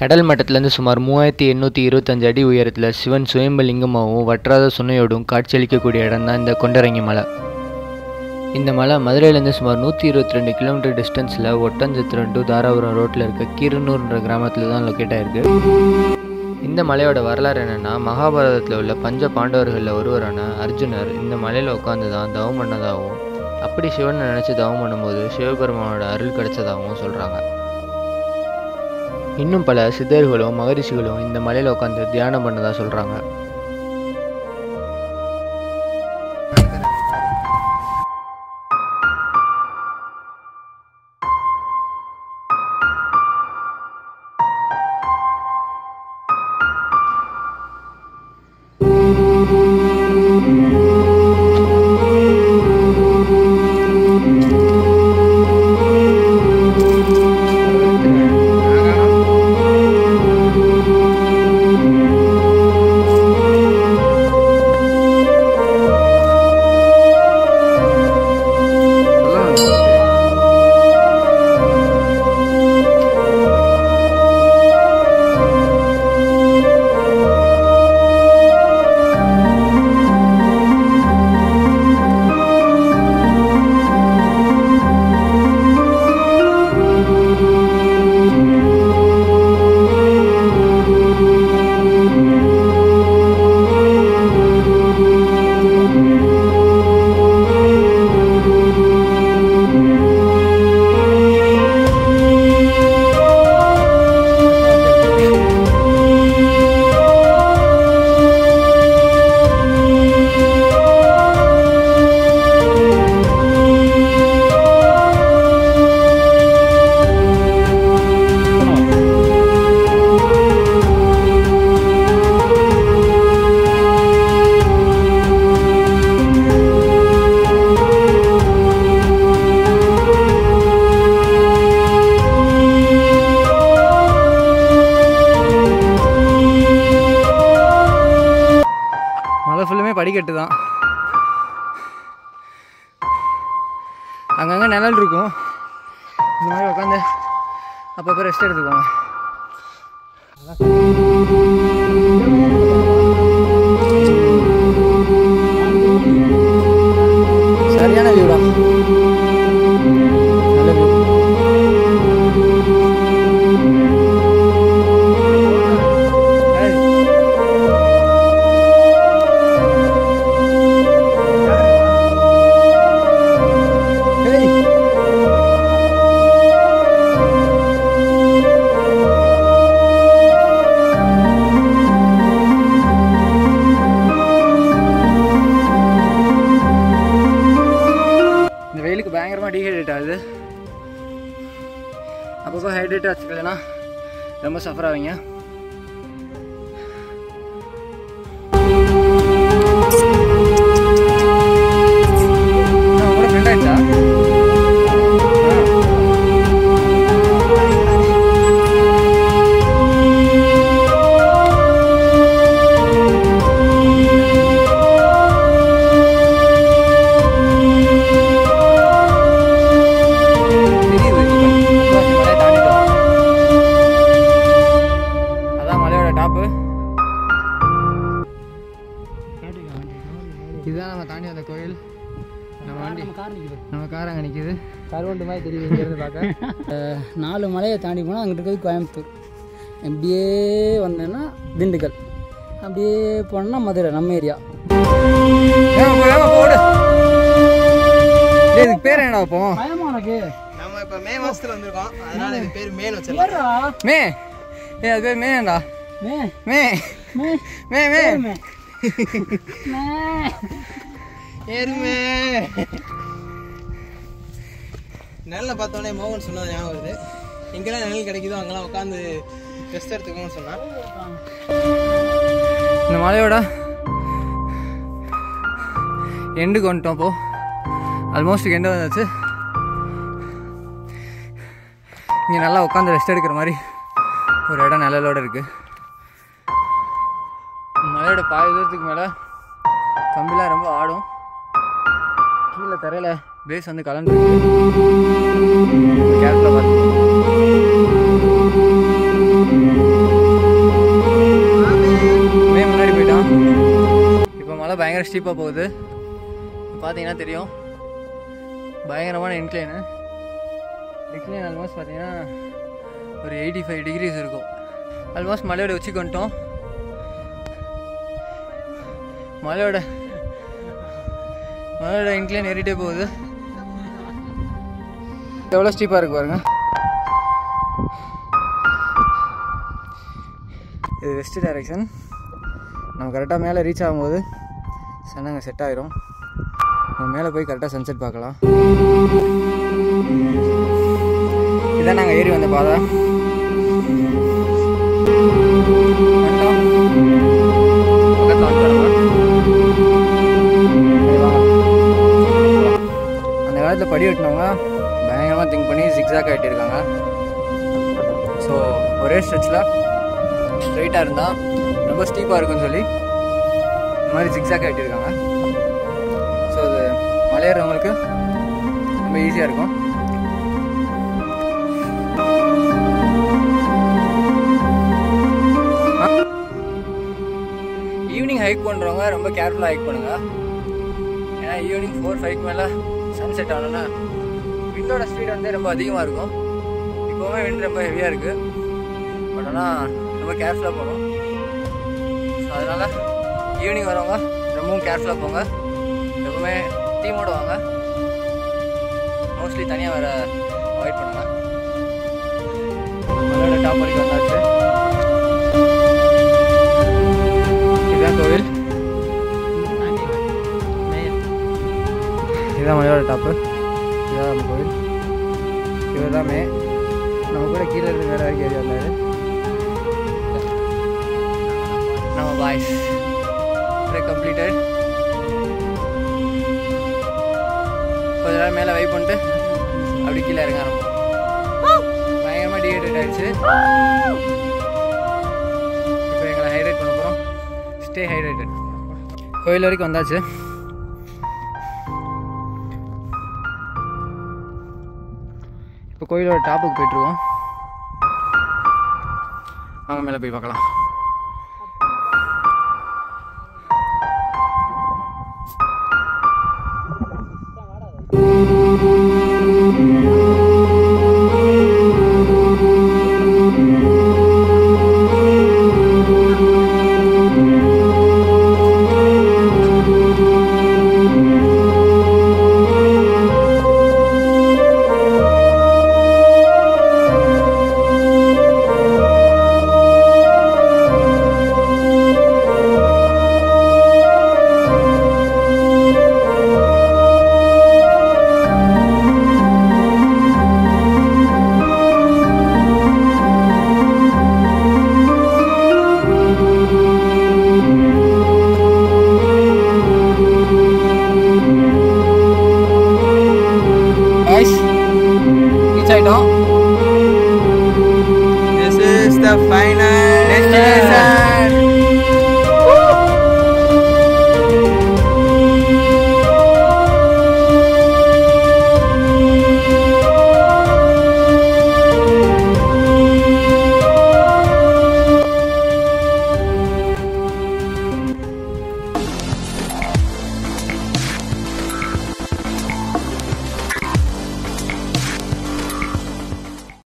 கடல் மட்டத்திலேருந்து சுமார் மூவாயிரத்தி எண்ணூற்றி இருபத்தஞ்சு அடி உயரத்தில் சிவன் சுயம்பலிங்கமாகவும் வற்றாத சுனையோடும் காட்சியளிக்கக்கூடிய இடம் தான் இந்த கொண்டரங்கி மலை இந்த மலை மதுரையிலேருந்து சுமார் நூற்றி இருபத்தி ரெண்டு கிலோமீட்டர் டிஸ்டன்ஸில் ஒட்டஞ்சத்திரம் டு தாராபுரம் ரோட்டில் இருக்க கீரனூர்ன்ற கிராமத்தில் தான் லொக்கேட் ஆயிருக்கு இந்த மலையோட வரலாறு என்னென்னா மகாபாரதத்தில் உள்ள பஞ்ச பாண்டவர்களில் ஒருவரான அர்ஜுனர் இந்த மலையில் உட்காந்து தான் தவம் பண்ணதாகவும் அப்படி சிவனை நினச்சி தவம் பண்ணும்போது சிவபெருமானோட அருள் கிடைச்சதாகவும் சொல்கிறாங்க இன்னும் பல சித்தர்களும் மகரிஷிகளும் இந்த மலையில் உட்காந்து தியானம் பண்ணதா சொல்கிறாங்க மலை ஃபுல்லுமே படிக்கட்டு தான் அங்கங்கே நிழல் இருக்கும் இந்த மாதிரி உட்காந்து அப்பப்போ ரெஸ்ட் எடுத்துக்கோங்க சரியான வியூடா நல்ல வியூ இந்த வெயிலுக்கு பயங்கரமாக டீஹைட்ரேட் ஆகுது அப்பப்போ ஹைட்ரேட் வச்சுக்கலன்னா ரொம்ப சஃபர் ஆவீங்க உங்களோட ஃப்ரெண்ட் ஆயிடுச்சா தெரியுது முக்காவாசி மலையை தாண்டிட்டோம் அதான் மலையோட டாப்பு இதுதான் நம்ம தாண்டி வந்த கோயில் நம்ம வண்டி நம்ம கார் அங்கே நிற்கிது கருவண்டு மாதிரி தெரியுது இங்கேருந்து பார்க்க நாலு மலையை தாண்டி போனால் அங்கிட்டு இருக்கிறது கோயம்புத்தூர் அப்படியே வந்தேன்னா திண்டுக்கல் அப்படியே போனோம்னா மதுரை நம்ம ஏரியா ஏமா போ ஏமா போடு இதுக்கு பேர் என்னடா வைப்போம் பயமா உனக்கு நம்ம இப்ப மே மாசத்துல வந்திருக்கோம் அதனால இது பேர் மேல் வச்சிருக்கோம் மே ஏ அது பேர் மேண்டா மே மே மே மே மே மே மே எருமே நிழலை பார்த்தோன்னே மோகன் சொன்னது ஞாபகம் வருது எங்கெல்லாம் நிழல் கிடைக்குதோ அங்கெல்லாம் உட்காந்து ரெஸ்ட் எடுத்துக்கோன்னு சொன்னான் இந்த மலையோட எண்டுக்கு வந்துட்டோம் இப்போ ஆல்மோஸ்ட் எண்டு வந்தாச்சு இங்கே நல்லா உட்காந்து ரெஸ்ட் எடுக்கிற மாதிரி ஒரு இடம் நிழலோட இருக்குது மலையோட பாதி தூரத்துக்கு மேலே கம்பிலாம் ரொம்ப ஆடும் கீழே தரையில் பேஸ் வந்து கலந்து கேரட்டில் பார்த்து பயங்கர ஸ்டீப்பாக போகுது பார்த்தீங்கன்னா தெரியும் பயங்கரமான இன்க்ளைனு டிக்ளைன் ஆல்மோஸ்ட் பார்த்தீங்கன்னா ஒரு எயிட்டி ஃபைவ் டிகிரிஸ் இருக்கும் ஆல்மோஸ்ட் மலையோட உச்சிக்கு வந்துட்டோம் மலையோட மலையோட இன்க்ளைன் ஏறிட்டே போகுது எவ்வளோ ஸ்டீப்பாக இருக்கு பாருங்க இது வெஸ்ட் டைரக்ஷன் நம்ம கரெக்டாக மேலே ரீச் ஆகும்போது சன்னங்க செட் ஆயிரும் நம்ம மேலே போய் கரெக்டாக சன்செட் பார்க்கலாம் இதான் நாங்கள் ஏறி வந்த பாதை வந்துட்டோம். பக்கத்துல வந்துட்டோம் நம்ம. சரி, வாங்க. அந்த காலத்தில் படி வெட்டினவங்க பயங்கரமாக திங்க் பண்ணி ஜிக்ஸாக் ஆகிட்டிருக்காங்க ஸோ ஒரே ஸ்ட்ரெச்சில் ஸ்ட்ரைட்டாக இருந்தால் ரொம்ப ஸ்டீப்பாக இருக்குன்னு சொல்லி இந்த மாதிரி ஜிக்ஸாக் ஆகிட்டிருக்காங்க ஸோ அது மலையேறவங்களுக்கு ரொம்ப ஈஸியாக இருக்கும் ஈவினிங் ஹைக் பண்ணுறவங்க ரொம்ப கேர்ஃபுல்லாக ஹைக் பண்ணுங்கள் ஏன்னா ஈவினிங் ஃபோர் ஃபைவ்க்கு மேலே சன்செட் ஆனோன்னா விண்டோட ஸ்பீட் வந்து ரொம்ப அதிகமாக இருக்கும் இப்போவுமே விண்ட் ரொம்ப ஹெவியாக இருக்குது பட் ஆனால் ரொம்ப கேர்ஃபுல்லாக போகணும் ஸோ அதனால் ஈவினிங் வரவங்க ரொம்பவும் கேர்ஃபுல்லாக போங்க எப்பவுமே டீமோட வாங்க மோஸ்ட்லி தனியாக வர அவாய்ட் பண்ணுங்கள் மலையோட டாப் வரைக்கும் வந்தாச்சு இதுதான் கோவில் இதுதான் மலையோட டாப்பு இதுதான் நம்ம கோவில் இவர் தான் மே நம்ம கூட கீழே இருந்து வேற வரைக்கும் ஏறி வந்தார் நம்ம பாய்ஸ் கம்ப்ளீட்டட் கொஞ்ச நேரம் மேலே வெயிட் பண்ணிட்டு அப்படி கீழே இறங்க ஆரம்பிப்போம் பயங்கரமாக டிஹைட்ரேட் ஆயிடுச்சு இப்போ எங்களை ஹைட்ரேட் பண்ண போகிறோம் ஸ்டே ஹைட்ரேட்டட் கோயில் வரைக்கும் வந்தாச்சு இப்போ கோயிலோட டாப்புக்கு போயிட்டுருக்கோம் வாங்க மேலே போய் பார்க்கலாம்